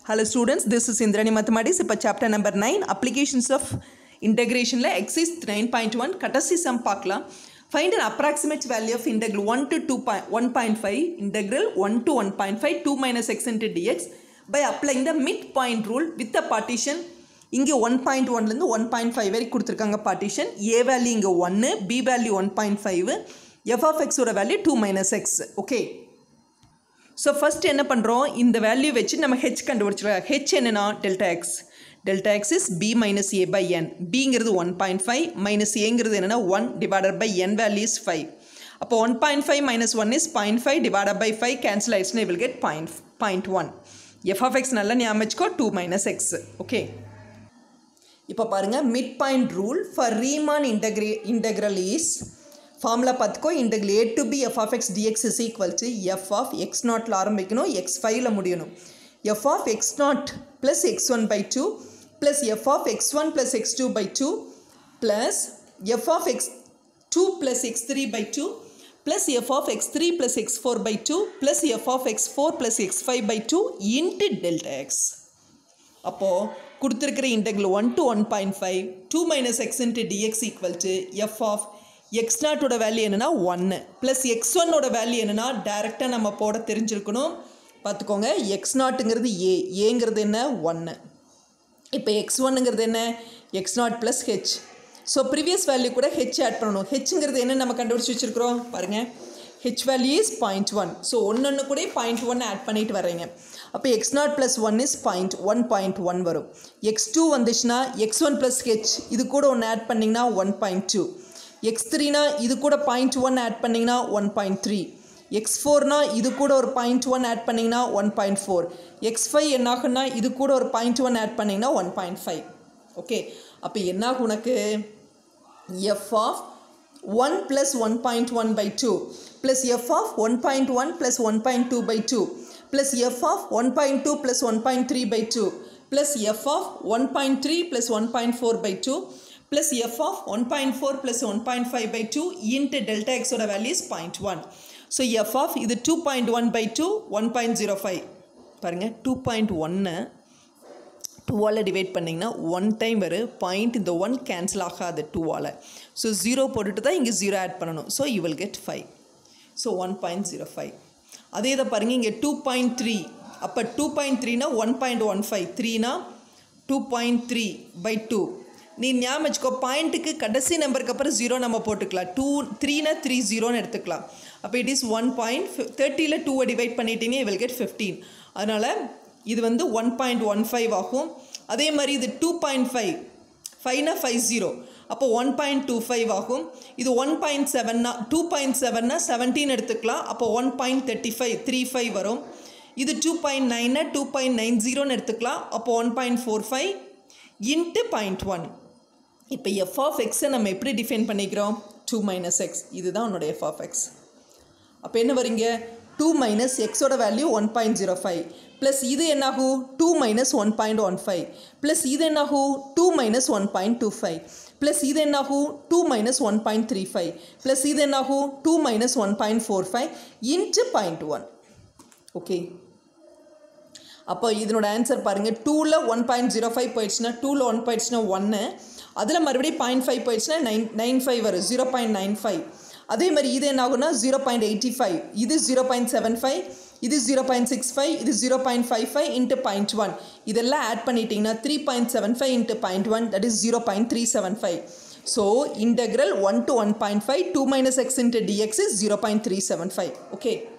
Hello students, this is Indrani Mathematics. இப்போ chapter number 9 applications of integrationல exercise 9.1 கடைசி sum பார்க்கலாம் find an approximate value of integral 1 to 2 point, 1.5 integral 1 to 1.5 2 minus x into dx by applying the midpoint rule with the partition இங்கே one point ஒன்லேருந்து one point five வரைக்கும் கொடுத்துருக்காங்க partition A value இங்கே ஒன்று B value one point five f of எக்ஸோட value two minus x okay so first என்ன பண்ணுறோம் இந்த வேல்யூ வச்சு நம்ம ஹெச் கண்டுபிடிச்சிடலாம் ஹெச் என்னன்னா delta x delta x is b minus a by n பிங்கிறது ஒன் பாயிண்ட் ஃபைவ் மைனஸ் ஏங்கிறது என்னென்னா one divided by n value is five அப்போ one point five minus one is point five divided by five cancel ஆயிடுச்சுன்னா will get point point one f of x நல்லா ஞாபகம் வச்சுக்கோ two minus x okay இப்போ பாருங்கள் mid point rule for Riemann integral integral is formula பார்த்துக்கோ integral A to b f of x d x is equal to f of x நாட்டில் ஆரம்பிக்கணும் x ஃபைவ்ல முடியணும் f of x naught plus x one by two plus f of x one plus x two by two plus f of x two plus x three by two plus f of x three plus x four by two plus f of x four plus x five by two into delta X அப்போது கொடுத்துருக்கிற integral one to one point five two minus x into d x equal to f of x நாட்டோட value என்னென்னா ஒன்று plus X ஒன்னோட value என்னென்னா டேரெக்டாக நம்ம போட தெரிஞ்சிருக்கணும் பார்த்துக்கோங்க எக்ஸ் நாட்டுங்கிறது ஏ ஏங்கிறது என்ன ஒன்று இப்போ எக்ஸ் ஒன்னுங்கிறது என்ன x naught plus H so previous value கூட ஹெச் ஆட் பண்ணணும் ஹெச்ங்கிறது என்ன நம்ம கண்டுபிடிச்சி வச்சுருக்கிறோம் பாருங்கள் H value is point one so ஒன்று ஒன்று கூட பாயிண்ட் ஒன் ஆட் பண்ணிட்டு வர்றீங்க அப்போ x naught plus one is point one point one வரும் எக்ஸ் டூ வந்துச்சுன்னா எக்ஸ் ஒன் ப்ளஸ் ஹெச் இது கூட ஒன்று ஆட் பண்ணிங்கன்னா ஒன் பாயிண்ட் டூ எக்ஸ் த்ரீனா இது கூட பாயிண்ட் ஒன் ஆட் பண்ணிங்கன்னா ஒன் பாயிண்ட் த்ரீ எக்ஸ் ஃபோர்னா இது கூட ஒரு பாயிண்ட் ஒன் ஆட் பண்ணிங்கன்னா one point four x five என்னாகுன்னா இது கூட ஒரு பாயிண்ட் ஒன் ஆட் பண்ணிங்கன்னா ஒன் பாயிண்ட் ஃபைவ் ஓகே அப்போ என்னாகும் உனக்கு f of one plus one point one by two plus f of one point one plus one point two by two plus f of one point two plus one point three by two plus f of one point three plus one point four by two plus f of 1.4 plus 1.5 by 2 into delta x ஓட value is 0.1 so f of இது 2.1 by 2 1.05 பாருங்க 2.1 டூவால் divide பண்ணிங்கன்னா one time வரும் point இந்த one cancel ஆகாது டூவால் so zero போட்டுட்டு தான் இங்கே ஜீரோ ஆட் பண்ணணும் so you will get five so one point zero five அதே இதை பாருங்கள் இங்கே டூ பாயிண்ட் த்ரீ அப்போ டூ பாயிண்ட் த்ரீனா ஒன் பாயிண்ட் ஒன் ஃபைவ் த்ரீனா two point three by two நீ ஞாபகம் வச்சுக்கோ பாயிண்ட்டுக்கு கடைசி நம்பருக்கு அப்புறம் ஜீரோ நம்ம போட்டுக்கலாம் டூ த்ரீனா த்ரீ ஜீரோன்னு எடுத்துக்கலாம் அப்போ இட் இஸ் ஒன் பாயிண்ட் தேர்ட்டியில் டூவை டிவைட் பண்ணிட்டீங்க வில் கெட் ஃபிஃப்டீன் அதனால் இது வந்து ஒன் பாயிண்ட் ஒன் ஃபைவ் ஆகும் அதே மாதிரி இது டூ பாயிண்ட் ஃபைவ் ஃபைவ்னா ஃபைவ் ஜீரோ அப்போ ஒன் பாயிண்ட் டூ ஃபைவ் ஆகும் இது ஒன் பாயிண்ட் செவன்னா டூ பாயிண்ட் செவன்னா செவன்டீன் எடுத்துக்கலாம் அப்போ one point thirty five three five வரும் இது டூ பாயிண்ட் நைன்னா டூ பாயிண்ட் நைன் ஜீரோன்னு எடுத்துக்கலாம் அப்போ one point four five into point one இப்போ எஃப் ஆஃப் எக்ஸை நம்ம எப்படி டிஃபைன் பண்ணிக்கிறோம் டூ மைனஸ் எக்ஸ் இதுதான் உன்னோட எஃப் ஆஃப் எக்ஸ் அப்போ என்ன வரீங்க டூ மைனஸ் எக்ஸோட value one point zero five plus இது என்னாகும் two minus one point one five plus இது என்னாகும் two minus one point two five plus இது என்னாகும் two minus one point three five plus இது என்னாகும் two minus one point four five into point one okay அப்போ இதனோட answer பாருங்கள் டூவில் ஒன் பாயிண்ட் ஜீரோ ஃபைவ் போயிடுச்சுன்னா டூவில் ஒன் போயிடுச்சுன்னா ஒன்று அதில் மறுபடியும் பாயிண்ட் ஃபைவ் போயிடுச்சுன்னா நைன் நைன் ஃபைவ் வரும் ஜீரோ பாயிண்ட் நைன் ஃபைவ் அதே மாதிரி இது என்ன ஆகுனா ஜீரோ பாயிண்ட் எயிட்டி ஃபைவ் இது ஜீரோ பாயிண்ட் செவன் ஃபைவ் இது ஜீரோ பாயிண்ட் சிக்ஸ் ஃபைவ் இது zero point five five into point one இதெல்லாம் ஆட் பண்ணிட்டீங்கன்னா three point seven five into point one that is zero point three seven five so integral one to one point five two minus x into dx is zero point three seven five okay